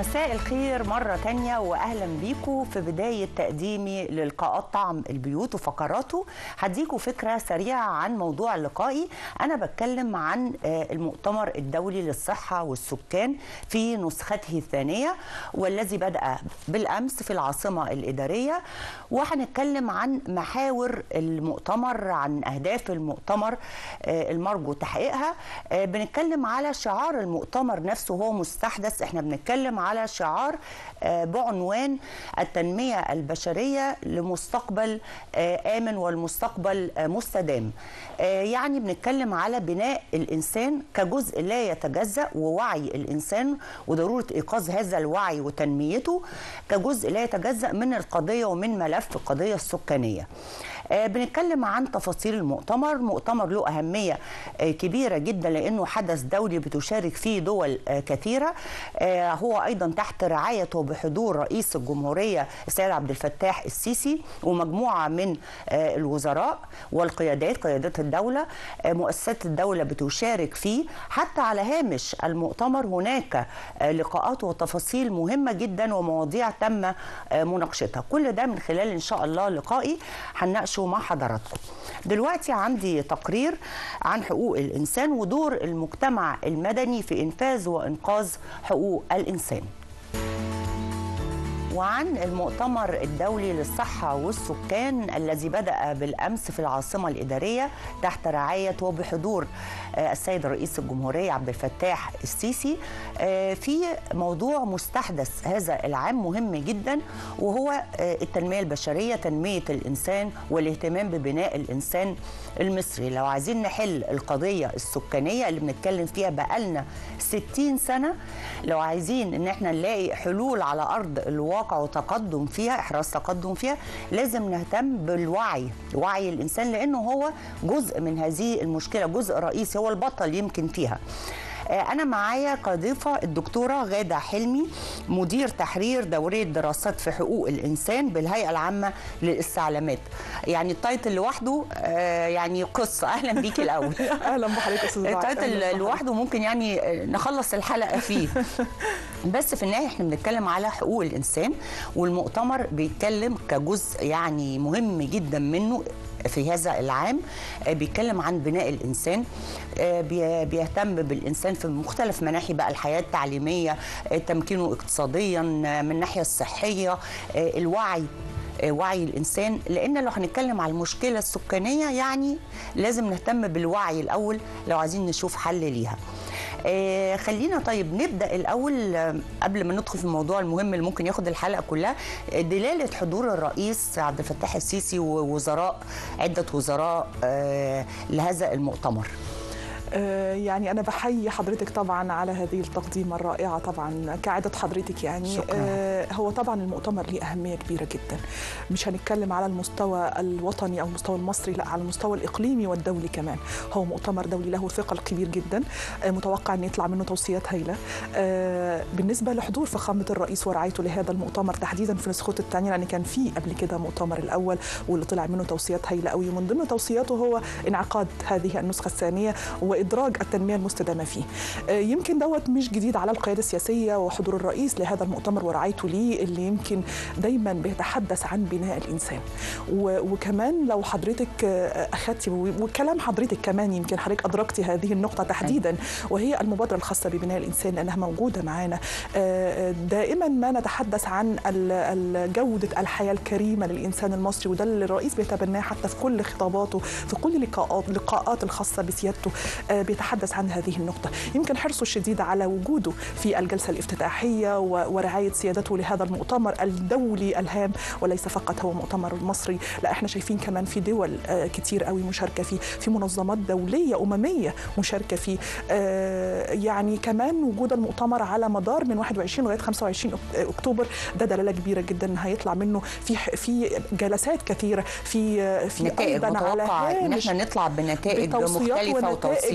مساء الخير مرة تانية وأهلا بيكم في بداية تقديمي للقاءات طعم البيوت وفقراته هديكم فكرة سريعة عن موضوع لقائي أنا بتكلم عن المؤتمر الدولي للصحة والسكان في نسخته الثانية والذي بدأ بالأمس في العاصمة الإدارية وهنتكلم عن محاور المؤتمر عن أهداف المؤتمر المرجو تحقيقها بنتكلم على شعار المؤتمر نفسه هو مستحدث احنا بنتكلم على شعار بعنوان التنمية البشرية لمستقبل آمن والمستقبل مستدام يعني بنتكلم على بناء الإنسان كجزء لا يتجزأ ووعي الإنسان وضرورة إيقاظ هذا الوعي وتنميته كجزء لا يتجزأ من القضية ومن ملف القضية السكانية بنتكلم عن تفاصيل المؤتمر مؤتمر له أهمية كبيرة جدا لأنه حدث دولي بتشارك فيه دول كثيرة هو أيضا تحت رعاية وبحضور رئيس الجمهورية السيد عبد الفتاح السيسي ومجموعة من الوزراء والقيادات قيادات الدولة مؤسسات الدولة بتشارك فيه حتى على هامش المؤتمر هناك لقاءات وتفاصيل مهمة جدا ومواضيع تم مناقشتها كل ده من خلال إن شاء الله لقائي هنناقشه مع حضراتكم دلوقتي عندي تقرير عن حقوق الإنسان ودور المجتمع المدني في إنفاذ وإنقاذ حقوق الإنسان وعن المؤتمر الدولي للصحة والسكان الذي بدأ بالأمس في العاصمة الإدارية تحت رعاية وبحضور السيد رئيس الجمهورية عبد الفتاح السيسي في موضوع مستحدث هذا العام مهم جدا وهو التنمية البشرية تنمية الإنسان والاهتمام ببناء الإنسان المصري لو عايزين نحل القضية السكانية اللي بنتكلم فيها بقالنا 60 سنة لو عايزين ان احنا نلاقي حلول على أرض الواقع وتقدم فيها إحراز تقدم فيها لازم نهتم بالوعي وعي الإنسان لأنه هو جزء من هذه المشكلة جزء رئيسي هو البطل يمكن فيها أنا معايا كضيفة الدكتورة غادة حلمي مدير تحرير دورية دراسات في حقوق الإنسان بالهيئة العامة للاستعلامات يعني التايتل لوحده يعني قصة أهلا بيكي الأول أهلا بحضرتك أستاذ التايتل لوحده ممكن يعني نخلص الحلقة فيه بس في النهاية احنا بنتكلم على حقوق الإنسان والمؤتمر بيتكلم كجزء يعني مهم جدا منه في هذا العام بيتكلم عن بناء الانسان بيهتم بالانسان في مختلف مناحي بقى الحياه التعليميه تمكينه اقتصاديا من الناحيه الصحيه الوعي وعي الانسان لان لو هنتكلم على المشكله السكانيه يعني لازم نهتم بالوعي الاول لو عايزين نشوف حل ليها آه خلينا طيب نبدا الاول آه قبل ما ندخل في الموضوع المهم اللي ممكن ياخد الحلقه كلها دلاله حضور الرئيس عبد الفتاح السيسي ووزراء عده وزراء آه لهذا المؤتمر يعني أنا بحيي حضرتك طبعا على هذه التقديمة الرائعة طبعا كعادة حضرتك يعني شكرا. هو طبعا المؤتمر ليه أهمية كبيرة جدا مش هنتكلم على المستوى الوطني أو المستوى المصري لا على المستوى الإقليمي والدولي كمان هو مؤتمر دولي له ثقل كبير جدا متوقع أن يطلع منه توصيات هايلة بالنسبة لحضور فخامة الرئيس ورعايته لهذا المؤتمر تحديدا في نسخته الثانية لأن كان في قبل كده مؤتمر الأول واللي طلع منه توصيات هايلة قوي ومن ضمن توصياته هو انعقاد هذه النسخة الثانية وادراج التنميه المستدامه فيه. يمكن دوت مش جديد على القياده السياسيه وحضور الرئيس لهذا المؤتمر ورعايته ليه اللي يمكن دايما بيتحدث عن بناء الانسان. وكمان لو حضرتك اخذتي وكلام حضرتك كمان يمكن حضرتك ادركتي هذه النقطه تحديدا وهي المبادره الخاصه ببناء الانسان لانها موجوده معانا. دائما ما نتحدث عن جوده الحياه الكريمه للانسان المصري وده اللي الرئيس بيتبناه حتى في كل خطاباته في كل لقاءات لقاءات الخاصه بسيادته بيتحدث عن هذه النقطة يمكن حرصه الشديد على وجوده في الجلسة الافتتاحية ورعاية سيادته لهذا المؤتمر الدولي الهام وليس فقط هو مؤتمر مصري لا احنا شايفين كمان في دول كتير قوي مشاركة فيه في منظمات دولية أممية مشاركة فيه يعني كمان وجود المؤتمر على مدار من 21 لغاية 25 أكتوبر ده دلالة كبيرة جدا ان هيطلع منه في في جلسات كثيرة في في نتائج متوقع ان احنا نطلع بنتائج مختلفة وتوصيات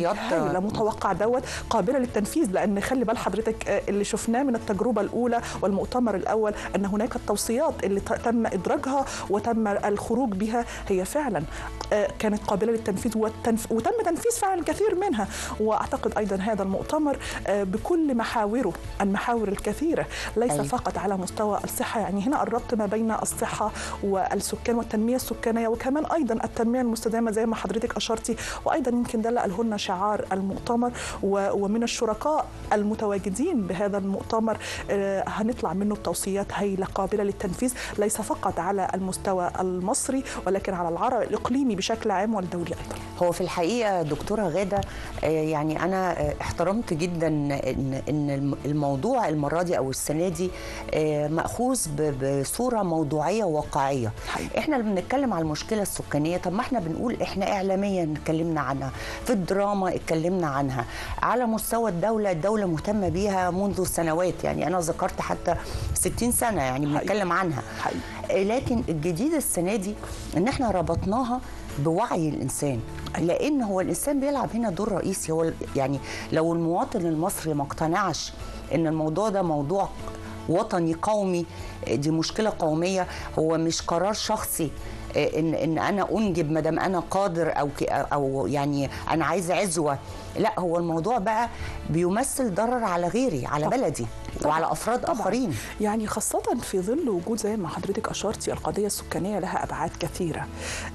توصيات هايله متوقع دوت قابله للتنفيذ لان خلي بال حضرتك آه، اللي شفناه من التجربه الاولى والمؤتمر الاول ان هناك التوصيات اللي ت- تم ادراجها وتم الخروج بها هي فعلا آه، كانت قابله للتنفيذ والتنف... وتم تنفيذ فعلا الكثير منها واعتقد ايضا هذا المؤتمر آه، بكل محاوره المحاور الكثيره ليس أيوة. فقط على مستوى الصحه يعني هنا الربط ما بين الصحه والسكان والتنميه السكانيه وكمان ايضا التنميه المستدامه زي ما حضرتك اشرتي وايضا يمكن ده اللي قاله لنا شعار المؤتمر و- ومن الشركاء المتواجدين بهذا المؤتمر آه، هنطلع منه بتوصيات هايله قابله للتنفيذ ليس فقط على المستوى المصري ولكن على العرب الاقليمي بشكل عام والدولي ايضا هو في الحقيقه دكتوره غاده آه، يعني انا آه، احترمت جدا ان ان الم- الموضوع المره دي او السنه دي آه، ماخوذ ب- بصوره موضوعيه وواقعيه حقيقي. احنا اللي بنتكلم على المشكله السكانيه طب ما احنا بنقول احنا اعلاميا اتكلمنا عنها في الدراما اتكلمنا عنها على مستوى الدوله الدوله مهتمه بيها منذ سنوات يعني انا ذكرت حتى 60 سنه يعني حقيقي. بنتكلم عنها حقيقي. آه، لكن الجديد السنه دي ان احنا ربطناها بوعي الانسان لان هو الانسان بيلعب هنا دور رئيسي هو يعني لو المواطن المصري ما اقتنعش ان الموضوع ده موضوع وطني قومي دي مشكله قوميه هو مش قرار شخصي ان ان انا انجب ما دام انا قادر او ك- او يعني انا عايزه عزوه لا هو الموضوع بقى بيمثل ضرر على غيري على طبعاً. بلدي طبعاً. وعلى افراد طبعاً. اخرين يعني خاصة في ظل وجود زي ما حضرتك أشرتي القضية السكانية لها أبعاد كثيرة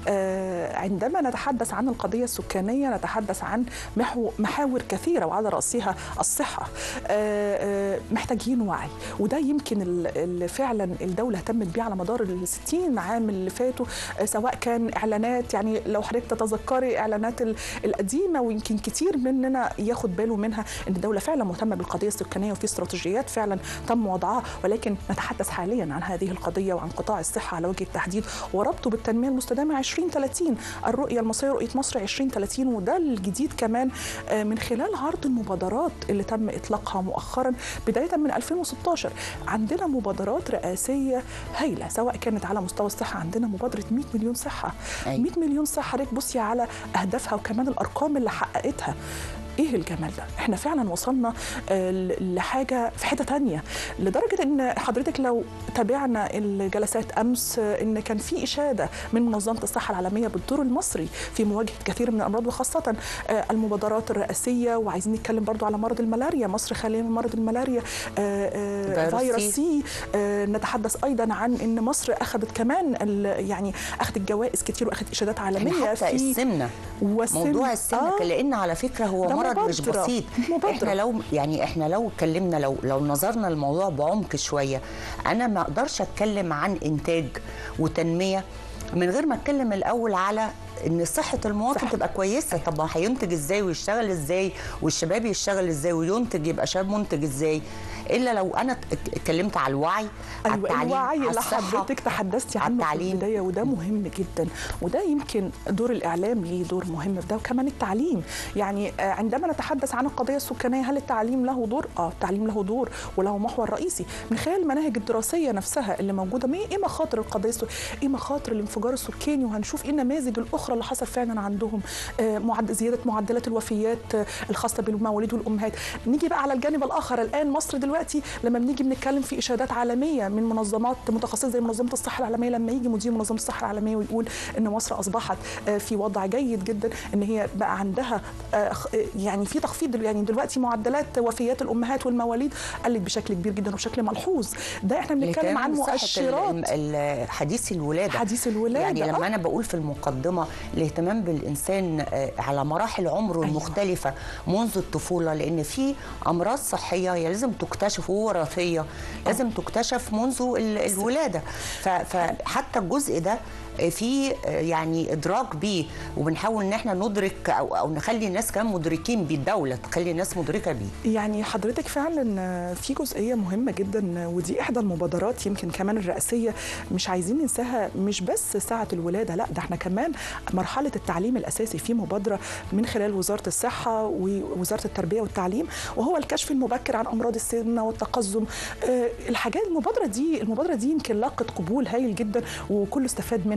آه، عندما نتحدث عن القضية السكانية نتحدث عن محو محاور كثيرة وعلى رأسها الصحة آه، آه، محتاجين وعي وده يمكن ال- اللي فعلا الدولة اهتمت بيه على مدار ال 60 عام اللي فاتوا آه، سواء كان إعلانات يعني لو حضرتك تتذكري إعلانات ال- القديمة ويمكن كتير مننا ياخد باله منها ان الدوله فعلا مهتمه بالقضيه السكانيه وفي استراتيجيات فعلا تم وضعها ولكن نتحدث حاليا عن هذه القضيه وعن قطاع الصحه على وجه التحديد وربطه بالتنميه المستدامه 2030 الرؤيه المصريه رؤيه مصر 2030 وده الجديد كمان آه، من خلال عرض المبادرات اللي تم اطلاقها مؤخرا بدايه من 2016 عندنا مبادرات رئاسيه هايله سواء كانت على مستوى الصحه عندنا مبادره 100 مليون صحه أيوة. 100 مليون صحه حضرتك بصي على اهدافها وكمان الارقام اللي حققتها ايه الجمال ده احنا فعلا وصلنا آه، ل- لحاجه في حته تانية لدرجه ان حضرتك لو تابعنا الجلسات امس آه، ان كان في اشاده من منظمه الصحه العالميه بالدور المصري في مواجهه كثير من الامراض وخاصه آه، المبادرات الرئاسيه وعايزين نتكلم برضو على مرض الملاريا مصر خاليه من مرض الملاريا آه، آه، فيروس فيروس سي. سي آه، نتحدث ايضا عن ان مصر اخذت كمان ال- يعني اخذت جوائز كتير واخذت اشادات يعني عالميه حتى في السمنه والسن- موضوع السمنه آه. لان على فكره هو ده مرض مش مبادرة. بسيط مبادرة. احنا لو يعني احنا لو اتكلمنا لو لو نظرنا الموضوع بعمق شويه انا ما اقدرش اتكلم عن انتاج وتنميه من غير ما اتكلم الاول على ان صحه المواطن صح. تبقى كويسه طب ما هينتج ازاي ويشتغل ازاي والشباب يشتغل ازاي وينتج يبقى شاب منتج ازاي الا لو انا ات- اتكلمت على الوعي على ايوه التعليم الوعي على اللي الصحة، حضرتك تحدثتي على عنه في التعليم. البدايه وده مهم جدا وده يمكن دور الاعلام ليه دور مهم في ده وكمان التعليم يعني آه، عندما نتحدث عن القضيه السكانيه هل التعليم له دور اه التعليم له دور وله محور رئيسي من خلال المناهج الدراسيه نفسها اللي موجوده ما ايه مخاطر القضيه السك... ايه مخاطر الانفجار السكاني وهنشوف ايه النماذج الاخرى اللي حصل فعلا عندهم آه، معد... زياده معدلات الوفيات آه، الخاصه بالمواليد والامهات نيجي بقى على الجانب الاخر الان مصر دلوقتي لما بنيجي بنتكلم في اشادات عالميه من منظمات متخصصه زي منظمه الصحه العالميه لما يجي مدير منظمه الصحه العالميه ويقول ان مصر اصبحت آه، في وضع جيد جدا ان هي بقى عندها آه، خ- آه، يعني في تخفيض دل- يعني دلوقتي معدلات وفيات الامهات والمواليد قلت بشكل كبير جدا وبشكل ملحوظ ده احنا بنتكلم عن الاهتمام بصحة مؤشرات ال- ال- حديث الولاده حديث الولاده يعني لما آه. انا بقول في المقدمه الاهتمام بالانسان آه، على مراحل عمره أيوة. المختلفه منذ الطفوله لان في امراض صحيه هي لازم تكتشف ووراثيه لازم تكتشف منذ ال- الولاده ف- فحتى الجزء ده آه، في آه، يعني ادراك بيه وبنحاول ان احنا ندرك او او نخلي الناس كمان مدركين بيه الدوله تخلي الناس مدركه بيه يعني حضرتك فعلا في جزئيه مهمه جدا ودي احدى المبادرات يمكن كمان الرئاسيه مش عايزين ننساها مش بس ساعه الولاده لا ده احنا كمان مرحله التعليم الاساسي في مبادره من خلال وزاره الصحه ووزاره التربيه والتعليم وهو الكشف المبكر عن امراض السمنه والتقزم آه، الحاجات المبادره دي المبادره دي يمكن لاقت قبول هايل جدا وكل استفاد منها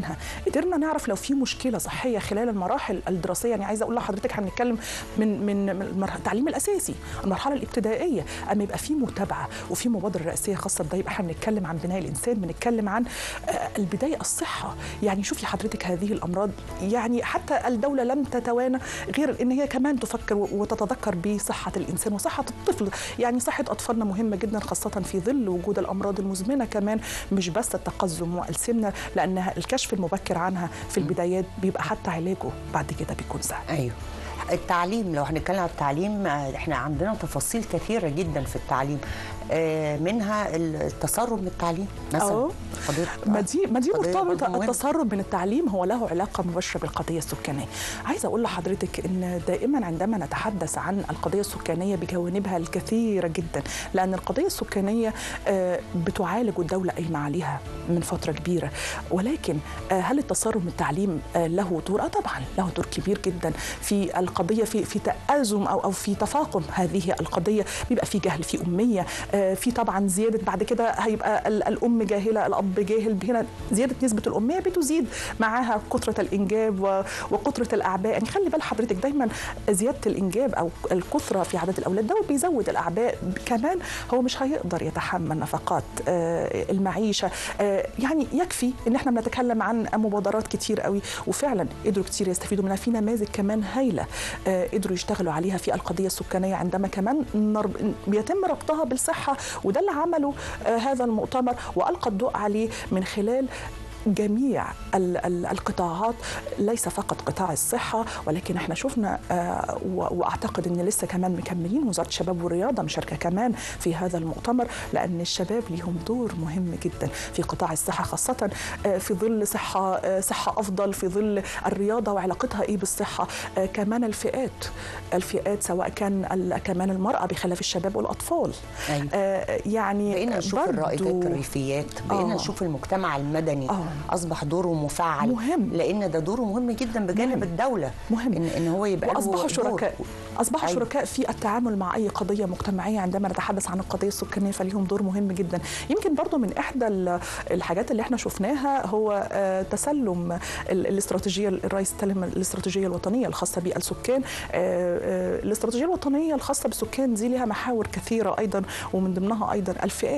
منها قدرنا نعرف لو في مشكله صحيه خلال المراحل الدراسيه يعني عايزه اقول لحضرتك احنا بنتكلم من من من المرح- التعليم الاساسي المرحله الابتدائيه اما يبقى في متابعه وفي مبادره رئاسيه خاصه بده يبقى احنا بنتكلم عن بناء الانسان بنتكلم عن آه، البدايه الصحه يعني شوفي حضرتك هذه الامراض يعني حتى الدوله لم تتوانى غير ان هي كمان تفكر وتتذكر بصحه الانسان وصحه الطفل يعني صحه اطفالنا مهمه جدا خاصه في ظل وجود الامراض المزمنه كمان مش بس التقزم والسمنه لانها الكشف المبكر عنها في البدايات بيبقى حتى علاجه بعد كده بيكون سهل ايوه التعليم لو هنتكلم عن التعليم آه، احنا عندنا تفاصيل كثيره جدا في التعليم آه، منها التسرب من التعليم مثلا أهو. قضيه ما دي ما دي قضية برضو مرتبطه مهمة. التسرب من التعليم هو له علاقه مباشره بالقضيه السكانيه عايزه اقول لحضرتك ان دائما عندما نتحدث عن القضيه السكانيه بجوانبها الكثيره جدا لان القضيه السكانيه آه، بتعالج والدوله قايمه عليها من فتره كبيره ولكن آه، هل التسرب من التعليم آه، له دور اه طبعا له دور كبير جدا في القضيه في في تازم او او في تفاقم هذه القضيه بيبقى في جهل في اميه آه، في طبعا زياده بعد كده هيبقى ال- الام جاهله الاب جاهل هنا زياده نسبه الاميه بتزيد معاها كثره الانجاب و- وكثره الاعباء يعني خلي بال حضرتك دايما زياده الانجاب او الكثره في عدد الاولاد ده بيزود الاعباء كمان هو مش هيقدر يتحمل نفقات آه، المعيشه آه، يعني يكفي ان احنا بنتكلم عن مبادرات كتير قوي وفعلا قدروا كتير يستفيدوا منها في نماذج كمان هايله آه، قدروا يشتغلوا عليها في القضيه السكانيه عندما كمان نرب- بيتم ربطها بالصحه وده اللي عمله آه، هذا المؤتمر والقى الضوء عليه من خلال جميع ال- ال- القطاعات ليس فقط قطاع الصحة ولكن احنا شفنا آه، و- واعتقد ان لسه كمان مكملين وزارة الشباب والرياضة مشاركة كمان في هذا المؤتمر لان الشباب ليهم دور مهم جدا في قطاع الصحة خاصة آه، في ظل صحة آه، صحة افضل في ظل الرياضة وعلاقتها ايه بالصحة آه، كمان الفئات الفئات سواء كان ال- كمان المرأة بخلاف الشباب والاطفال أيوة. آه، يعني بقينا نشوف برضو- الرائدات الريفيات بقينا آه. نشوف المجتمع المدني آه. اصبح دوره مفعل مهم. لان ده دوره مهم جدا بجانب مهم. الدوله مهم. ان, إن هو يبقى له واصبحوا دور. شركاء اصبحوا أيوة. شركاء في التعامل مع اي قضيه مجتمعيه عندما نتحدث عن القضيه السكانيه فليهم دور مهم جدا يمكن برضو من احدى ال- الحاجات اللي احنا شفناها هو آه، تسلم ال- الاستراتيجيه الرئيس استلم الاستراتيجيه الوطنيه الخاصه بالسكان آه، آه، الاستراتيجيه الوطنيه الخاصه بالسكان دي لها محاور كثيره ايضا ومن ضمنها ايضا الفئات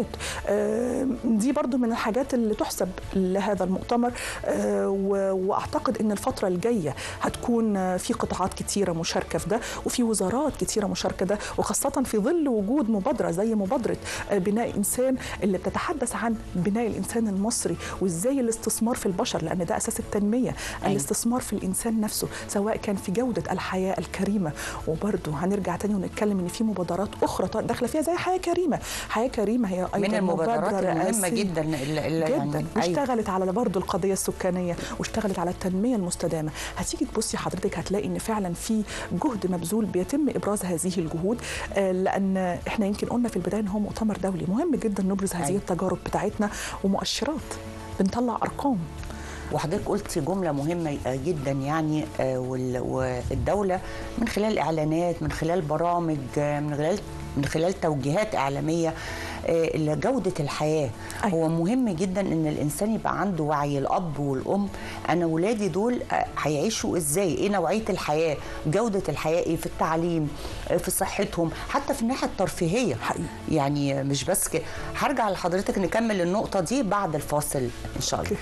آه، دي برضو من الحاجات اللي تحسب لهذا المؤتمر آه، و- واعتقد ان الفتره الجايه هتكون آه، في قطاعات كتيره مشاركه في ده وفي وزارات كتيره مشاركه ده وخاصه في ظل وجود مبادره زي مبادره آه، بناء انسان اللي بتتحدث عن بناء الانسان المصري وازاي الاستثمار في البشر لان ده اساس التنميه أيوة. الاستثمار في الانسان نفسه سواء كان في جوده الحياه الكريمه وبرضه هنرجع تاني ونتكلم ان في مبادرات اخرى داخله فيها زي حياه كريمه حياه كريمه هي ايضا من المبادرات مبادرة المهمه رئاسية. جدا اللي اللي جدا يعني أيوة. واشتغلت على برضه القضيه السكانيه واشتغلت على التنميه المستدامه هتيجي تبصي حضرتك هتلاقي ان فعلا في جهد مبذول بيتم ابراز هذه الجهود آه، لان احنا يمكن قلنا في البدايه ان هو مؤتمر دولي مهم جدا نبرز هذه أيوة. التجارب بتاعتنا ومؤشرات بنطلع ارقام وحضرتك قلتي جمله مهمه جدا يعني آه، وال- والدوله من خلال اعلانات من خلال برامج آه، من خلال من خلال توجيهات اعلاميه آه، لجوده الحياه أيوة. هو مهم جدا ان الانسان يبقى عنده وعي الاب والام انا ولادي دول آه، هيعيشوا ازاي ايه نوعيه الحياه جوده الحياه ايه في التعليم آه، في صحتهم حتى في الناحيه الترفيهيه حقيقي. يعني مش بس كده هرجع لحضرتك نكمل النقطه دي بعد الفاصل ان شاء الله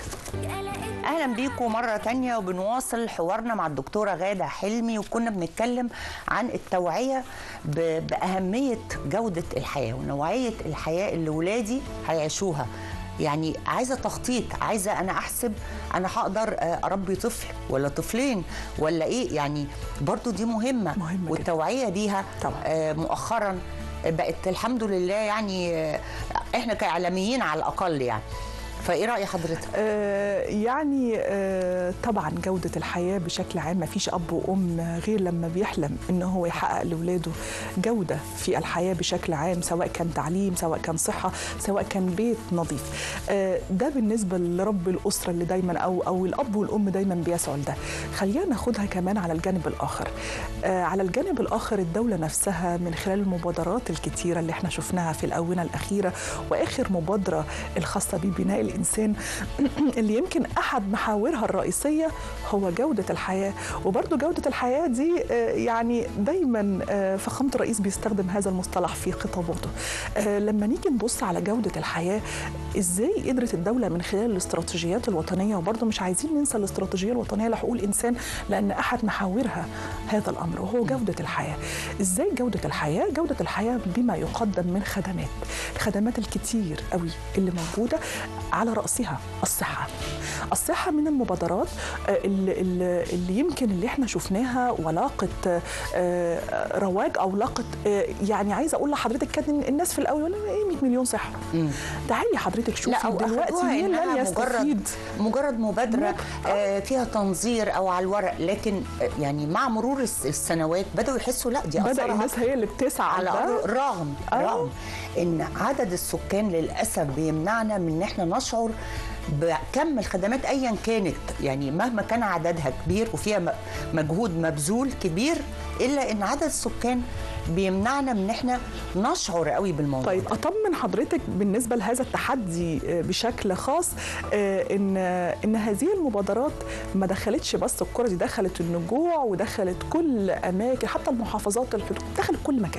اهلا بيكم مره تانية وبنواصل حوارنا مع الدكتوره غاده حلمي وكنا بنتكلم عن التوعيه ب- باهميه جوده الحياه ونوعيه الحياه اللي ولادي هيعيشوها يعني عايزه تخطيط عايزه انا احسب انا هقدر آه، اربي طفل ولا طفلين ولا ايه يعني برضو دي مهمه مهمة جداً. والتوعيه بيها طبعاً. آه، مؤخرا بقت الحمد لله يعني آه، احنا كاعلاميين على الاقل يعني فايه راي حضرتك آه، يعني آه، طبعا جودة الحياة بشكل عام ما فيش أب وأم غير لما بيحلم إن هو يحقق لأولاده جودة في الحياة بشكل عام سواء كان تعليم سواء كان صحة سواء كان بيت نظيف آه، ده بالنسبة لرب الأسرة اللي دايما أو أو الأب والأم دايما بيسعوا لده خلينا ناخدها كمان على الجانب الآخر آه، على الجانب الآخر الدولة نفسها من خلال المبادرات الكتيرة اللي احنا شفناها في الآونة الأخيرة وآخر مبادرة الخاصة ببناء الانسان اللي يمكن احد محاورها الرئيسيه هو جوده الحياه وبرضه جوده الحياه دي آه، يعني دايما آه، فخامه الرئيس بيستخدم هذا المصطلح في خطاباته آه، لما نيجي نبص على جوده الحياه ازاي قدرت الدوله من خلال الاستراتيجيات الوطنيه وبرضه مش عايزين ننسى الاستراتيجيه الوطنيه لحقوق الانسان لان احد محاورها هذا الامر وهو جوده الحياه ازاي جوده الحياه جوده الحياه بما يقدم من خدمات الخدمات الكتير قوي اللي موجوده على راسها الصحه الصحه من المبادرات آه، اللي, اللي اللي يمكن اللي احنا شفناها ولاقت آه، آه، رواج او لاقت آه، يعني عايزه اقول لحضرتك كان الناس في الاول يقولوا ايه 100 مليون صحه مم. تعالي حضرتك شوفي لا أو دلوقتي أخدوها مين إنها لن مجرد يستفيد مجرد مبادره آه، فيها تنظير او على الورق لكن آه، يعني مع مرور الس- السنوات بداوا يحسوا لا دي بدا أثرها الناس هي اللي بتسعى على ده. أرض رغم آه. رغم ان عدد السكان للاسف بيمنعنا من ان احنا نشعر بكم الخدمات ايا كانت يعني مهما كان عددها كبير وفيها م- مجهود مبذول كبير الا ان عدد السكان بيمنعنا من ان احنا نشعر قوي بالموضوع طيب ده. اطمن حضرتك بالنسبه لهذا التحدي آه، بشكل خاص آه، ان ان هذه المبادرات ما دخلتش بس القرى دي دخلت النجوع ودخلت كل اماكن حتى المحافظات الحدود دخلت كل مكان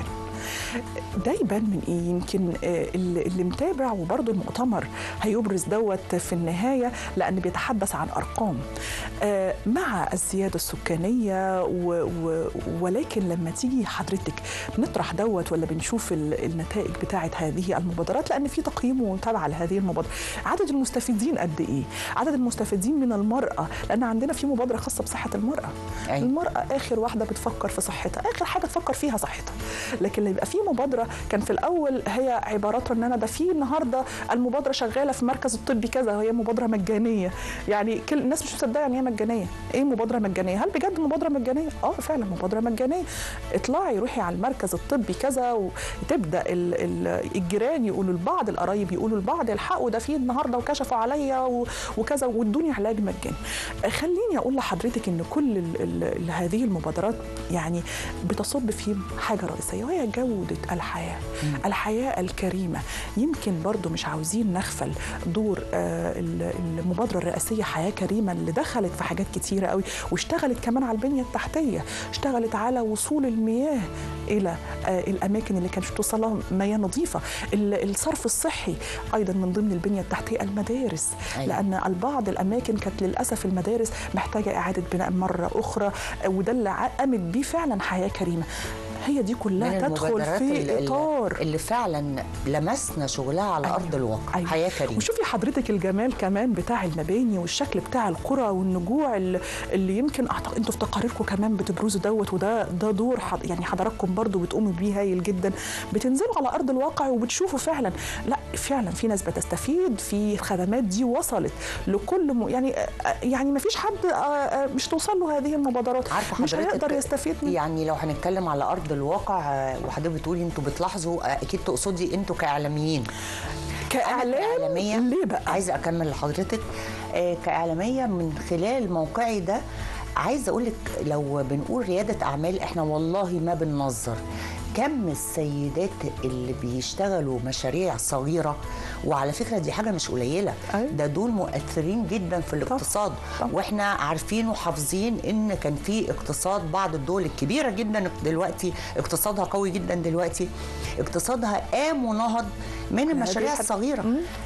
ده يبان من ايه يمكن آه، اللي اللي متابع وبرضه المؤتمر هيبرز دوت في النهايه لان بيتحدث عن ارقام آه، مع الزياده السكانيه و و ولكن لما تيجي حضرتك نطرح دوت ولا بنشوف ال- النتائج بتاعه هذه المبادرات لان في تقييم ومتابعه لهذه المبادره عدد المستفيدين قد ايه عدد المستفيدين من المراه لان عندنا في مبادره خاصه بصحه المراه أيوة. المراه اخر واحده بتفكر في صحتها اخر حاجه تفكر فيها صحتها لكن اللي يبقى في مبادره كان في الاول هي عبارات ان انا ده في النهارده المبادره شغاله في مركز الطبي كذا وهي مبادره مجانيه يعني كل الناس مش مصدقه ان هي مجانيه ايه مبادره مجانيه هل بجد مبادره مجانيه اه فعلا مبادره مجانيه اطلعي روحي على المركز الطبي كذا وتبدا ال- ال- الجيران يقولوا لبعض القرايب يقولوا لبعض الحقوا ده في النهارده وكشفوا عليا و- وكذا وادوني علاج مجاني خليني اقول لحضرتك ان كل ال ال هذه المبادرات يعني بتصب في حاجه رئيسيه وهي جوده الحياه الحياه الكريمه يمكن برضو مش عاوزين نغفل دور آه، ال- المبادره الرئاسيه حياه كريمه اللي دخلت في حاجات كتيره قوي واشتغلت كمان على البنيه التحتيه اشتغلت على وصول المياه الى آه، الاماكن اللي كانت توصل لها مياه نظيفه ال- الصرف الصحي ايضا من ضمن البنيه التحتيه المدارس أيوة. لان البعض الاماكن كانت للاسف المدارس محتاجه اعاده بناء مره اخرى آه، وده اللي ع- قامت بيه فعلا حياه كريمه هي دي من كلها تدخل المبادرات في اللي- اطار اللي فعلا لمسنا شغلها على أيوة. ارض الواقع أيوة. حياه كريمه وشوفي حضرتك الجمال كمان بتاع المباني والشكل بتاع القرى والنجوع اللي, اللي يمكن اعتقد انتوا في تقاريركم كمان بتبرزوا دوت وده ده دور حض يعني حضراتكم برضو بتقوموا بيه هايل جدا بتنزلوا على ارض الواقع وبتشوفوا فعلا لا فعلا في ناس بتستفيد في الخدمات دي وصلت لكل م... يعني يعني ما فيش حد آه، آه، مش توصل له هذه المبادرات عارفه مش حضرتك هيقدر يستفيد من يعني لو هنتكلم على ارض الواقع آه، وحضرتك بتقولي انتوا بتلاحظوا آه، اكيد تقصدي انتوا كاعلاميين أنا كاعلام كإعلامية ليه بقى عايزه اكمل لحضرتك آه، كاعلاميه من خلال موقعي ده عايزه اقول لك لو بنقول رياده اعمال احنا والله ما بننظر كم السيدات اللي بيشتغلوا مشاريع صغيره وعلى فكره دي حاجه مش قليله أيوة. ده دول مؤثرين جدا في الاقتصاد طبعاً. واحنا عارفين وحافظين ان كان في اقتصاد بعض الدول الكبيره جدا دلوقتي اقتصادها قوي جدا دلوقتي اقتصادها قام ونهض من المشاريع الحد- الصغيره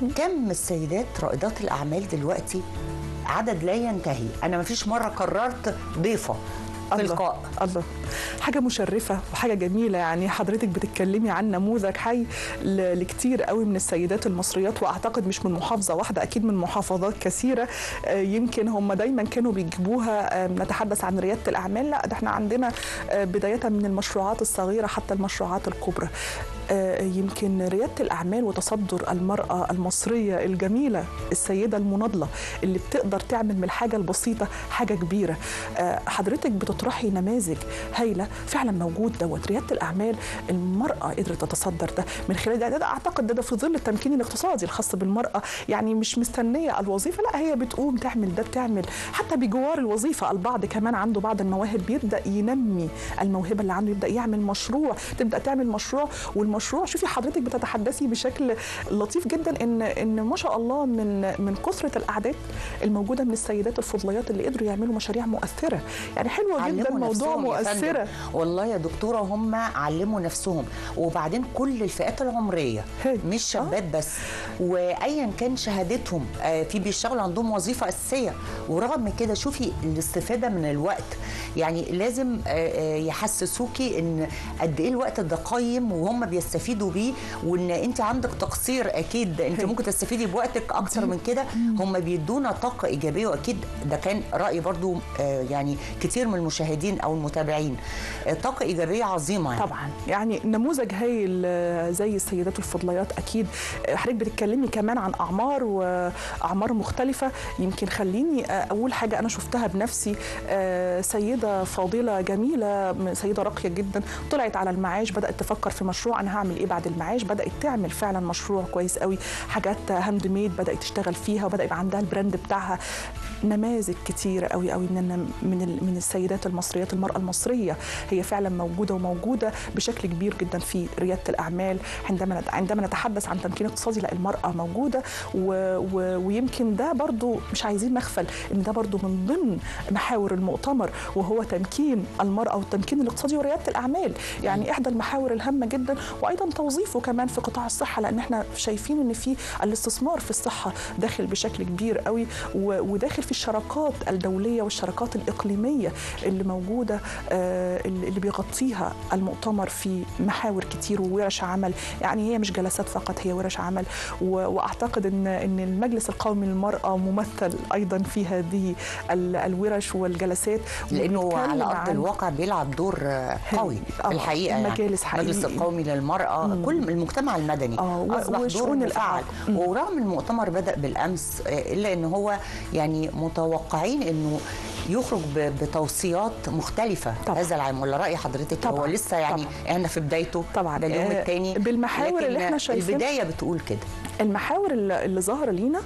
كم السيدات رائدات الاعمال دلوقتي عدد لا ينتهي انا ما فيش مره قررت ضيفه في الله لقاء الله حاجة مشرفة وحاجة جميلة يعني حضرتك بتتكلمي عن نموذج حي ل- لكتير قوي من السيدات المصريات وأعتقد مش من محافظة واحدة أكيد من محافظات كثيرة آه، يمكن هم دايما كانوا بيجيبوها آه، نتحدث عن ريادة الأعمال لا ده احنا عندنا آه، بداية من المشروعات الصغيرة حتى المشروعات الكبرى آه، يمكن ريادة الأعمال وتصدر المرأة المصرية الجميلة السيدة المناضلة اللي بتقدر تعمل من الحاجة البسيطة حاجة كبيرة آه، حضرتك بتطرحي نماذج هايله فعلا موجود دوت رياده الاعمال المراه قدرت تتصدر ده من خلال ده, ده اعتقد ده, ده في ظل التمكين الاقتصادي الخاص بالمراه يعني مش مستنيه الوظيفه لا هي بتقوم تعمل ده بتعمل حتى بجوار الوظيفه البعض كمان عنده بعض المواهب بيبدا ينمي الموهبه اللي عنده يبدا يعمل مشروع تبدا تعمل مشروع والمشروع شوفي حضرتك بتتحدثي بشكل لطيف جدا ان ان ما شاء الله من من كثره الاعداد الموجوده من السيدات الفضليات اللي قدروا يعملوا مشاريع مؤثره يعني حلوه جدا علموا موضوع نفسهم يا فندم. مؤثره والله يا دكتوره هم علموا نفسهم وبعدين كل الفئات العمريه هي. مش شابات بس وايا كان شهادتهم آه، في بيشتغلوا عندهم وظيفه اساسيه ورغم كده شوفي الاستفاده من الوقت يعني لازم آه، آه، يحسسوكي ان قد ايه الوقت ده قيم وهم بيستفيدوا بيه وان انت عندك تقصير اكيد انت هي. ممكن تستفيدي بوقتك اكتر من كده هم بيدونا طاقه ايجابيه واكيد ده كان راي برضو آه، يعني كتير من المشاهدين او المتابعين آه، طاقه ايجابيه عظيمه يعني. طبعا يعني نموذج هايل آه، زي السيدات الفضليات اكيد آه، حضرتك بتتكلمي كمان عن اعمار واعمار مختلفه يمكن خليني آه، اول حاجه انا شفتها بنفسي آه، سيده فاضله جميله م- سيده راقيه جدا طلعت على المعاش بدات تفكر في مشروع انا هعمل ايه بعد المعاش بدات تعمل فعلا مشروع كويس قوي حاجات هاند ميد بدات تشتغل فيها وبدا يبقى عندها البراند بتاعها نماذج كتيرة قوي قوي من من ال- من السيدات المصريات المرأة المصرية هي فعلا موجودة وموجودة بشكل كبير جدا في ريادة الأعمال عندما نت- عندما نتحدث عن تمكين اقتصادي لا المرأة موجودة و و ويمكن ده برضو مش عايزين مغفل إن ده برضو من ضمن محاور المؤتمر وهو تمكين المرأة والتمكين الاقتصادي وريادة الأعمال يعني إحدى المحاور الهامة جدا وأيضا توظيفه كمان في قطاع الصحة لأن احنا شايفين إن في الاستثمار في الصحة داخل بشكل كبير قوي و- وداخل في الشراكات الدولية والشراكات الإقليمية اللي موجودة آه، اللي اللي بيغطيها المؤتمر في محاور كتير وورش عمل يعني هي مش جلسات فقط هي ورش عمل و- وأعتقد إن إن المجلس القومي للمرأة ممثل أيضا في هذه ال- الورش والجلسات لانه وبنتكلم على ارض عن- الواقع بيلعب دور آه، قوي آه، في الحقيقه المجالس يعني المجلس حقيقي. القومي للمراه كل المجتمع المدني آه، و- اصبح دور وشؤون مفعل الإعاقة. مم. ورغم المؤتمر بدا بالامس آه، الا ان هو يعني متوقعين انه يخرج ب- بتوصيات مختلفه طبعا. هذا العام ولا راي حضرتك هو طبعا. لسه يعني طبعا. احنا في بدايته طبعا. ده اليوم آه، الثاني بالمحاور اللي احنا شايفين- البدايه بتقول كده المحاور اللي اللي ظاهره لينا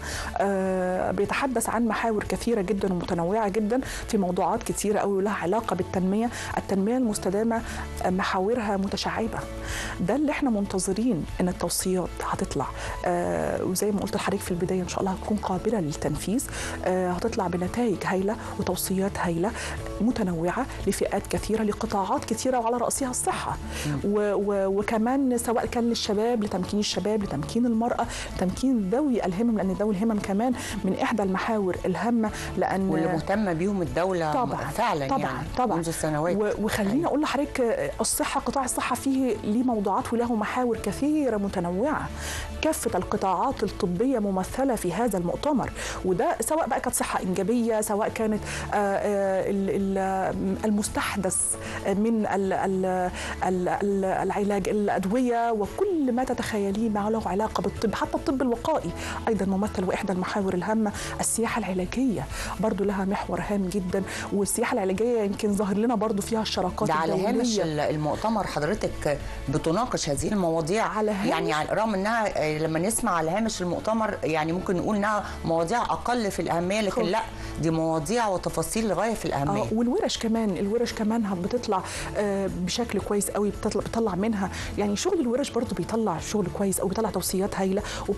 آه، بيتحدث عن محاور كثيره جدا ومتنوعه جدا في موضوعات كثيره قوي ولها علاقه بالتنميه التنميه المستدامه آه، محاورها متشعبه ده اللي احنا منتظرين ان التوصيات هتطلع آه، وزي ما قلت لحضرتك في البدايه ان شاء الله هتكون قابله للتنفيذ آه، هتطلع بنتائج هايله وتوصيات هايله متنوعه لفئات كثيره لقطاعات كثيره وعلى راسها الصحه و و وكمان سواء كان للشباب لتمكين الشباب لتمكين المراه تمكين ذوي الهمم لان ذوي الهمم كمان من احدى المحاور الهامه لان واللي مهتمه بيهم الدوله طبعا فعلا طبعا يعني طبعا منذ سنوات و- وخليني اقول لحضرتك آه، الصحه قطاع الصحه فيه ليه موضوعات وله محاور كثيره متنوعه كافه القطاعات الطبيه ممثله في هذا المؤتمر وده سواء بقى كانت صحه انجابيه سواء كانت آه، آه، ال- ال- المستحدث من ال- ال- ال- ال- العلاج الادويه وكل ما تتخيليه ما له علاقه بالطب حتى الطب الوقائي ايضا ممثل واحدى المحاور الهامه السياحه العلاجيه برضو لها محور هام جدا والسياحه العلاجيه يمكن ظاهر لنا برضو فيها الشراكات ده على هامش الدوليه ال- المؤتمر حضرتك بتناقش هذه المواضيع على هامش- يعني على- رغم انها آه، لما نسمع على هامش المؤتمر يعني ممكن نقول انها مواضيع اقل في الاهميه لكن خالص. لا دي مواضيع وتفاصيل لغايه في الاهميه اه والورش كمان الورش كمان هم بتطلع آه بشكل كويس قوي بتطلع, بتطلع منها يعني شغل الورش برضو بيطلع شغل كويس او بيطلع توصيات هايله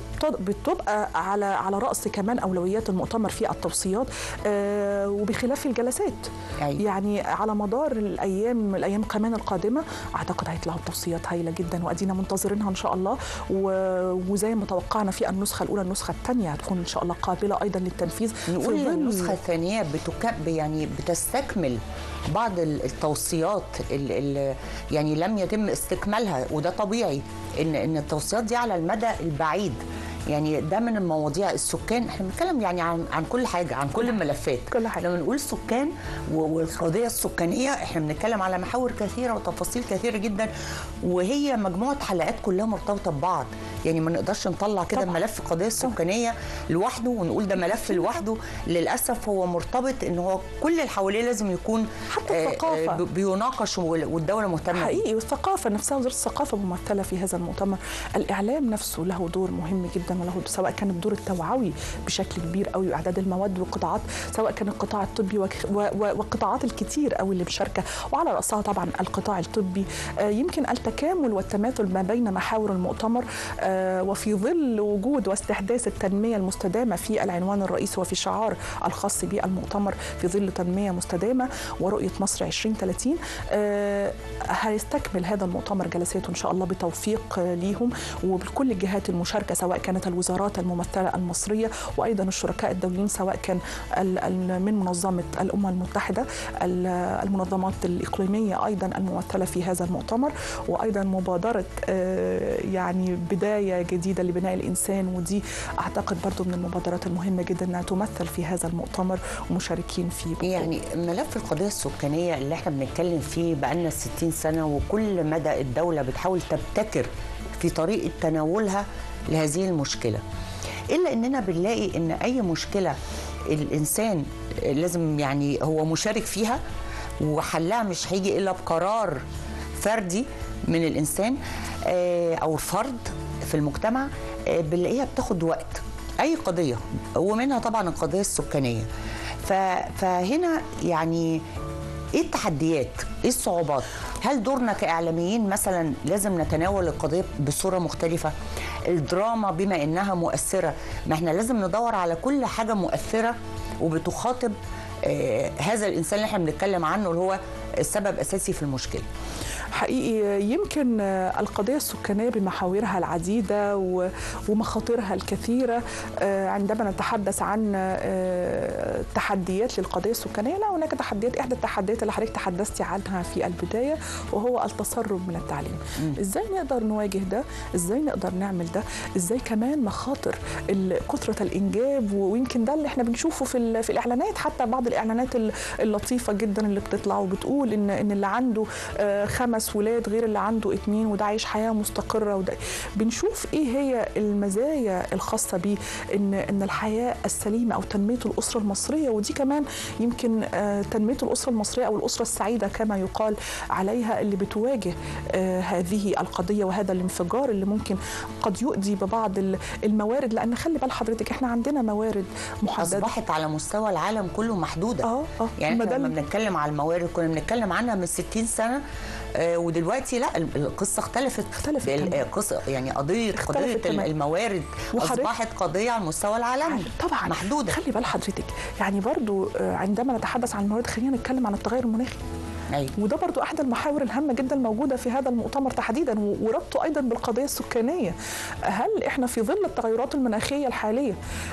وبتبقى على على راس كمان اولويات المؤتمر في التوصيات آه وبخلاف الجلسات أيوة. يعني على مدار الايام الايام كمان القادمه اعتقد هيطلعوا توصيات هايله جدا وادينا منتظرينها ان شاء الله و- وزي ما توقعنا في النسخه الاولى النسخه الثانيه هتكون ان شاء الله قابله ايضا للتنفيذ في نقول ظل- النسخه الثانيه بتكب يعني بتستكمل بعض ال- التوصيات اللي يعني لم يتم استكمالها وده طبيعي ان ان التوصيات دي على المدى البعيد يعني ده من المواضيع السكان احنا بنتكلم يعني عن عن كل حاجه عن كل الملفات كل حاجة. لما نقول سكان و- والقضيه السكانيه احنا بنتكلم على محاور كثيره وتفاصيل كثيره جدا وهي مجموعه حلقات كلها مرتبطه ببعض يعني ما نقدرش نطلع كده طبعاً. ملف القضيه السكانيه لوحده ونقول ده ملف لوحده للاسف هو مرتبط ان هو كل اللي حواليه لازم يكون حتى آه، الثقافة. آه، ب- بيناقش وال- والدوله مهتمه بيه. حقيقي والثقافة نفسها وزارة الثقافة ممثلة في هذا المؤتمر الإعلام نفسه له دور مهم جدا وله سواء كان الدور التوعوي بشكل كبير قوي وإعداد المواد والقطاعات سواء كان القطاع الطبي وك- و- و- والقطاعات الكتير قوي اللي مشاركة وعلى رأسها طبعا القطاع الطبي آه، يمكن التكامل والتماثل ما بين محاور المؤتمر آه، وفي ظل وجود واستحداث التنمية المستدامة في العنوان الرئيسي وفي شعار الخاص بالمؤتمر في ظل تنمية مستدامة ورؤية مصر 2030 آه، هيستكمل هذا المؤتمر جلساته إن شاء الله بتوفيق آه، ليهم وبكل الجهات المشاركة سواء كانت الوزارات الممثلة المصرية وأيضا الشركاء الدوليين سواء كان ال- ال- من منظمة الأمم المتحدة ال- المنظمات الإقليمية أيضا الممثلة في هذا المؤتمر وأيضا مبادرة آه، يعني بداية جديدة لبناء الإنسان ودي أعتقد برضو من المبادرات المهمة جدا أنها تمثل في هذا المؤتمر ومشاركين فيه بقوة. يعني ملف القضية السكانية اللي احنا بنتكلم فيه بقالنا 60 سنة وكل مدى الدولة بتحاول تبتكر في طريقة تناولها لهذه المشكلة إلا إننا بنلاقي إن أي مشكلة الإنسان لازم يعني هو مشارك فيها وحلها مش هيجي إلا بقرار فردي من الإنسان آه، أو الفرد في المجتمع آه، بنلاقيها بتاخد وقت أي قضية ومنها طبعا القضية السكانية ف- فهنا يعني ايه التحديات؟ ايه الصعوبات؟ هل دورنا كاعلاميين مثلا لازم نتناول القضيه بصوره مختلفه؟ الدراما بما انها مؤثره، ما احنا لازم ندور على كل حاجه مؤثره وبتخاطب آه هذا الانسان اللي احنا بنتكلم عنه اللي هو السبب اساسي في المشكله. حقيقي يمكن آه، القضية السكانية بمحاورها العديدة و- ومخاطرها الكثيرة آه، عندما نتحدث عن آه، تحديات للقضية السكانية لا هناك تحديات إحدى التحديات اللي حضرتك تحدثتي عنها في البداية وهو التسرب من التعليم إزاي نقدر نواجه ده إزاي نقدر نعمل ده إزاي كمان مخاطر ال- كثرة الإنجاب ويمكن ده اللي احنا بنشوفه في, ال- في الإعلانات حتى بعض الإعلانات ال- اللطيفة جدا اللي بتطلع وبتقول إن إن اللي عنده آه، خمس ولاد غير اللي عنده اتنين وده عايش حياه مستقره وده بنشوف ايه هي المزايا الخاصه بيه ان ان الحياه السليمه او تنميه الاسره المصريه ودي كمان يمكن آه، تنميه الاسره المصريه او الاسره السعيده كما يقال عليها اللي بتواجه آه، هذه القضيه وهذا الانفجار اللي ممكن قد يؤدي ببعض ال- الموارد لان خلي بال حضرتك احنا عندنا موارد محدده اصبحت على مستوى العالم كله محدوده. اه اه يعني ما احنا ده لما اللي- بنتكلم على الموارد كنا بنتكلم عنها من 60 سنه آه، ودلوقتي لا ال- القصه اختلفت اختلفت ال- تماماً. قصه يعني قضيه اختلفت قضيه تماماً. الموارد وحضرتك- اصبحت قضيه على المستوى العالمي طبعا محدوده خلي بال حضرتك يعني برضو آه، عندما نتحدث عن الموارد خلينا نتكلم عن التغير المناخي أيوة. وده برضو احد المحاور الهامه جدا الموجوده في هذا المؤتمر تحديدا و- وربطه ايضا بالقضيه السكانيه هل احنا في ظل التغيرات المناخيه الحاليه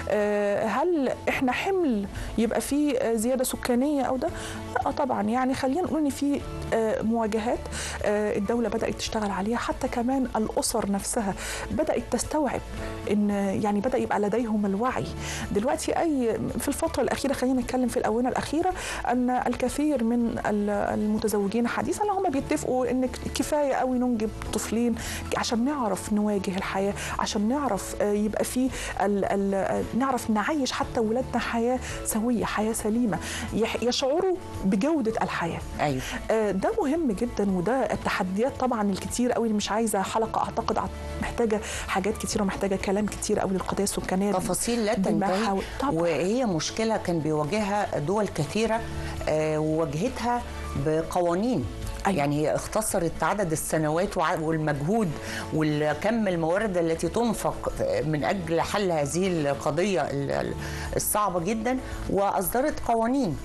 آه، هل احنا حمل يبقى في آه، زياده سكانيه او ده لا طبعا يعني خلينا نقول ان في آه، مواجهات آه، الدوله بدات تشتغل عليها حتى كمان الاسر نفسها بدات تستوعب ان يعني بدا يبقى لديهم الوعي دلوقتي اي في الفتره الاخيره خلينا نتكلم في الاونه الاخيره ان الكثير من ال- المتزوجين حديثا هم بيتفقوا ان كفايه قوي ننجب طفلين عشان نعرف نواجه الحياه عشان نعرف آه، يبقى في ال ال نعرف نعيش حتى ولادنا حياه سويه حياه سليمه يح- يشعروا بجوده الحياه ايوه آه، ده مهم جدا وده التحديات طبعا الكتير قوي اللي مش عايزه حلقه اعتقد عت- محتاجه حاجات كتير ومحتاجه كلام كتير قوي للقضيه السكانيه تفاصيل لا تنتهي بمحاور- طبعا وهي مشكله كان بيواجهها دول كثيره آه، وواجهتها بقوانين أيوة. يعني هي اختصرت عدد السنوات وع- والمجهود والكم الموارد التي تنفق من اجل حل هذه القضيه ال- ال- الصعبه جدا واصدرت قوانين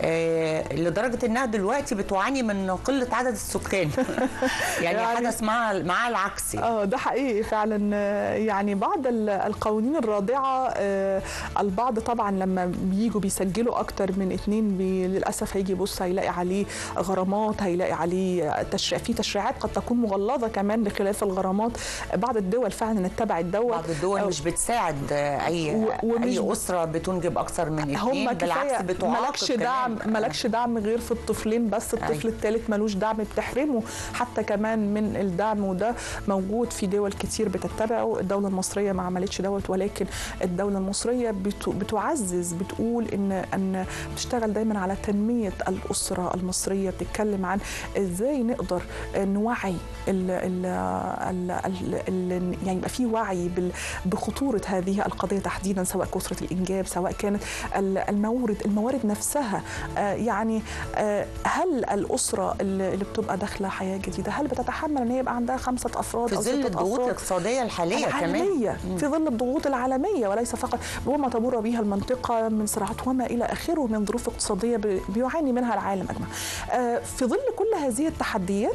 آه، لدرجه انها دلوقتي بتعاني من قله عدد السكان يعني يعني- حدث مع مع العكس يعني. اه ده حقيقي فعلا آه، يعني بعض ال- القوانين الرادعه آه، البعض طبعا لما بييجوا بيسجلوا اكتر من اتنين بي للاسف هيجي يبص هيلاقي عليه غرامات هيلاقي عليه تشريع في تشريعات قد تكون مغلظه كمان لخلاف الغرامات بعض الدول فعلا اتبعت دوت بعض الدول أو- مش بتساعد اي و- ومش اي ب- اسره بتنجب اكثر من هم اثنين كفايه بالعكس بتعاقب مالكش كمان. دعم دعم مالكش دعم غير في الطفلين بس الطفل أيوة. الثالث ملوش دعم بتحرمه حتى كمان من الدعم وده موجود في دول كتير بتتبعه الدوله المصريه ما عملتش دوت ولكن الدوله المصريه بت- بتعزز بتقول ان ان بتشتغل دايما على تنميه الاسره المصريه بتتكلم عن ازاي نقدر نوعي ال ال ال ال ال يعني يبقى في وعي بال- بخطوره هذه القضيه تحديدا سواء كثره الانجاب سواء كانت ال- المورد الموارد نفسها آه، يعني آه، هل الاسره اللي اللي بتبقى داخله حياه جديده هل بتتحمل ان هي يبقى عندها خمسه افراد في او ظل سته الضغوط افراد الاقتصاديه الحاليه كمان العالمية في ظل الضغوط العالمية وليس فقط وما تمر بها المنطقة من صراعات وما إلى آخره من ظروف اقتصادية ب- بيعاني منها العالم أجمع آه، في ظل كل هذه التحديات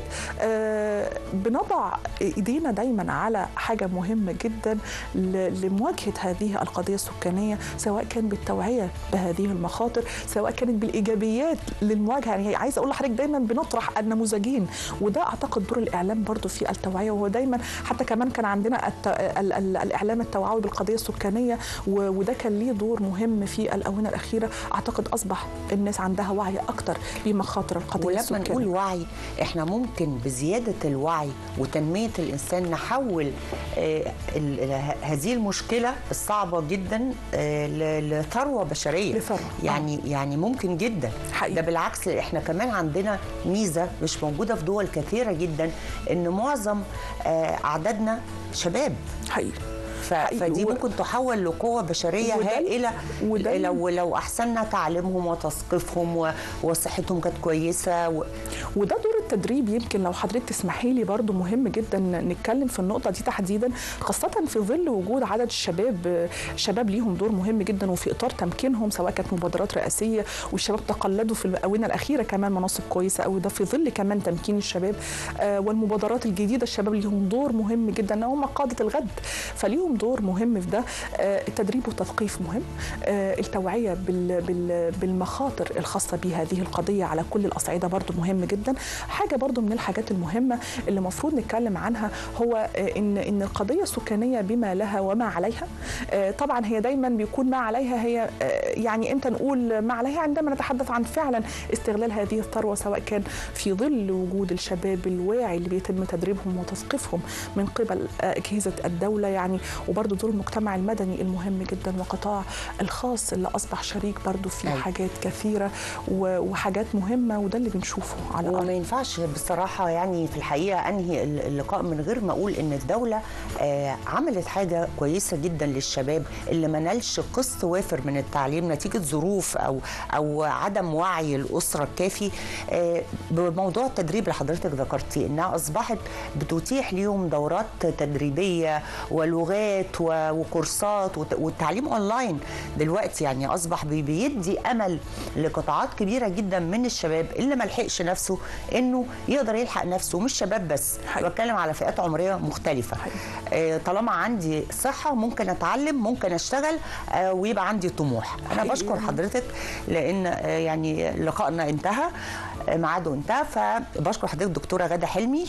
آه، بنضع إيدينا دايما على حاجة مهمة جدا ل- لمواجهة هذه القضية السكانية سواء كان بالتوعية بهذه المخاطر سواء كانت بالإيجابيات للمواجهة يعني عايزة أقول لحضرتك دايما بنطرح النموذجين وده أعتقد دور الإعلام برضو في التوعية وهو دايما حتى كمان كان عندنا الت... ال... ال... الإعلام التوعوي بالقضية السكانية و... وده كان ليه دور مهم في الآونة الأخيرة أعتقد أصبح الناس عندها وعي أكتر بمخاطر القضية ولما السكانية نقول وعي احنا ممكن بزياده الوعي وتنميه الانسان نحول آه، ال- ال- هذه المشكله الصعبه جدا آه، ل- لثروه بشريه لثروة. يعني يعني ممكن جدا حقيقي. ده بالعكس احنا كمان عندنا ميزه مش موجوده في دول كثيره جدا ان معظم آه، اعدادنا شباب حقيقي ف- حقيقي. فدي و- ممكن تحول لقوه بشريه وده- هائله وده- لو لو احسننا تعليمهم وتثقيفهم و- وصحتهم كانت كويسه و... وده دور التدريب يمكن لو حضرتك تسمحي لي برضو مهم جدا نتكلم في النقطه دي تحديدا خاصه في ظل وجود عدد الشباب الشباب ليهم دور مهم جدا وفي اطار تمكينهم سواء كانت مبادرات رئاسيه والشباب تقلدوا في الاونه الاخيره كمان مناصب كويسه قوي ده في ظل كمان تمكين الشباب آه، والمبادرات الجديده الشباب ليهم دور مهم جدا هم قاده الغد فليهم دور مهم في ده آه، التدريب والتثقيف مهم آه، التوعيه بال- بال- بالمخاطر الخاصه بهذه القضيه على كل الاصعده برضو مهم جدا حاجه برضو من الحاجات المهمه اللي المفروض نتكلم عنها هو آه، ان ان القضيه السكانيه بما لها وما عليها آه، طبعا هي دايما بيكون ما عليها هي آه، يعني امتى نقول ما عليها عندما نتحدث عن فعلا استغلال هذه الثروه سواء كان في ظل وجود الشباب الواعي اللي بيتم تدريبهم وتثقيفهم من قبل آه، اجهزه الدوله يعني وبرضو دور المجتمع المدني المهم جدا وقطاع الخاص اللي اصبح شريك برضو في أيوة. حاجات كثيره و- وحاجات مهمه وده اللي بنشوفه على الارض وما ينفعش بصراحة يعني في الحقيقة أنهي اللقاء من غير ما أقول إن الدولة آه، عملت حاجة كويسة جدا للشباب اللي ما نالش قسط وافر من التعليم نتيجة ظروف أو أو عدم وعي الأسرة الكافي آه، بموضوع التدريب اللي حضرتك ذكرتي إنها أصبحت بتتيح ليهم دورات تدريبية ولغات و- وكورسات وت- والتعليم أونلاين دلوقتي يعني أصبح بي- بيدي أمل لقطاعات كبيرة جدا من الشباب اللي ما لحقش نفسه انه يقدر يلحق نفسه مش شباب بس حقيقي. بتكلم على فئات عمريه مختلفه آه، طالما عندي صحه ممكن اتعلم ممكن اشتغل آه، ويبقى عندي طموح انا حقيقي. بشكر حضرتك لان آه، يعني لقائنا انتهى آه، ميعاده انتهى فبشكر حضرتك دكتوره غاده حلمي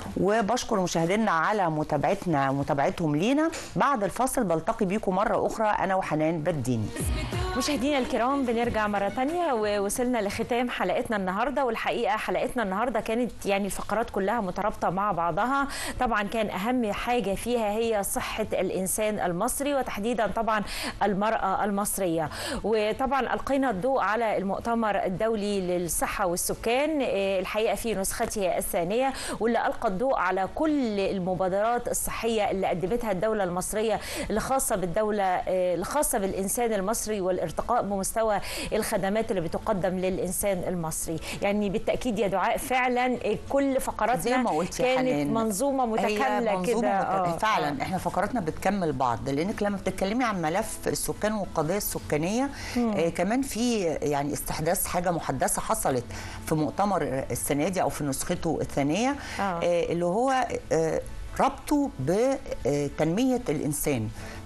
وبشكر مشاهدينا على متابعتنا ومتابعتهم لينا بعد الفاصل بلتقي بيكم مره اخرى انا وحنان بديني مشاهدينا الكرام بنرجع مرة تانية ووصلنا لختام حلقتنا النهاردة والحقيقة حلقتنا النهاردة كانت يعني الفقرات كلها مترابطة مع بعضها طبعا كان أهم حاجة فيها هي صحة الإنسان المصري وتحديدا طبعا المرأة المصرية وطبعا ألقينا الضوء على المؤتمر الدولي للصحة والسكان آه، الحقيقة في نسخته الثانية واللي ألقى الضوء على كل المبادرات الصحية اللي قدمتها الدولة المصرية الخاصة بالدولة آه، الخاصة بالإنسان المصري والارتقاء بمستوى الخدمات اللي بتقدم للإنسان المصري يعني بالتأكيد يا دعاء فعلا آه، كل فقراتنا زي ما قلت يا كانت حنان منظومة متكاملة هي منظومة كده مت... آه، فعلا آه. احنا فقراتنا بتكمل بعض لانك لما بتتكلمي عن ملف السكان والقضيه السكانيه آه كمان في يعني استحداث حاجه محدثه حصلت في مؤتمر السنه دي او في نسخته الثانيه آه. آه اللي هو آه ربطه بتنمية الإنسان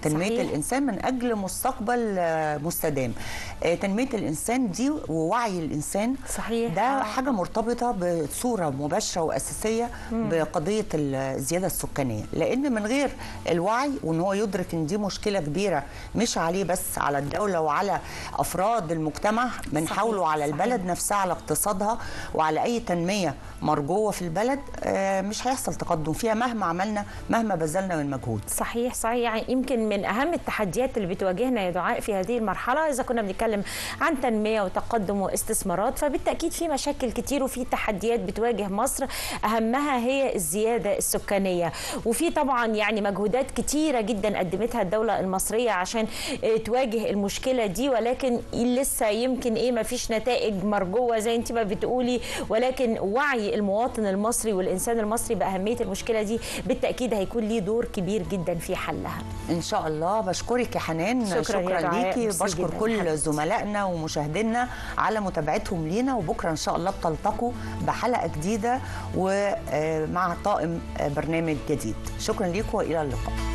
تنميه صحيح. الانسان من اجل مستقبل آه، مستدام آه، تنميه الانسان دي ووعي الانسان صحيح. ده آه. حاجه مرتبطه بصوره مباشره واساسيه بقضيه الزياده السكانيه لان من غير الوعي وان هو يدرك ان دي مشكله كبيره مش عليه بس على الدوله وعلى افراد المجتمع بنحاولوا على صحيح. البلد نفسها على اقتصادها وعلى اي تنميه مرجوه في البلد آه، مش هيحصل تقدم فيها مهما عملنا مهما بذلنا من مجهود صحيح صحيح يعني يمكن من اهم التحديات اللي بتواجهنا يا دعاء في هذه المرحله اذا كنا بنتكلم عن تنميه وتقدم واستثمارات فبالتاكيد في مشاكل كتير وفي تحديات بتواجه مصر اهمها هي الزياده السكانيه وفي طبعا يعني مجهودات كتيره جدا قدمتها الدوله المصريه عشان آه، تواجه المشكله دي ولكن لسه يمكن ايه ما فيش نتائج مرجوه زي انت ما بتقولي ولكن وعي المواطن المصري والانسان المصري باهميه المشكله دي بالتاكيد هيكون ليه دور كبير جدا في حلها ان شاء الله بشكرك يا حنان شكراً شكرا, يا دعاء. ليكي ميرسي بشكر جداً كل حبيبتي. زملائنا ومشاهدينا على متابعتهم لينا وبكره ان شاء الله بتلتقوا بحلقه جديده ومع طائم برنامج جديد شكرا ليكم والى اللقاء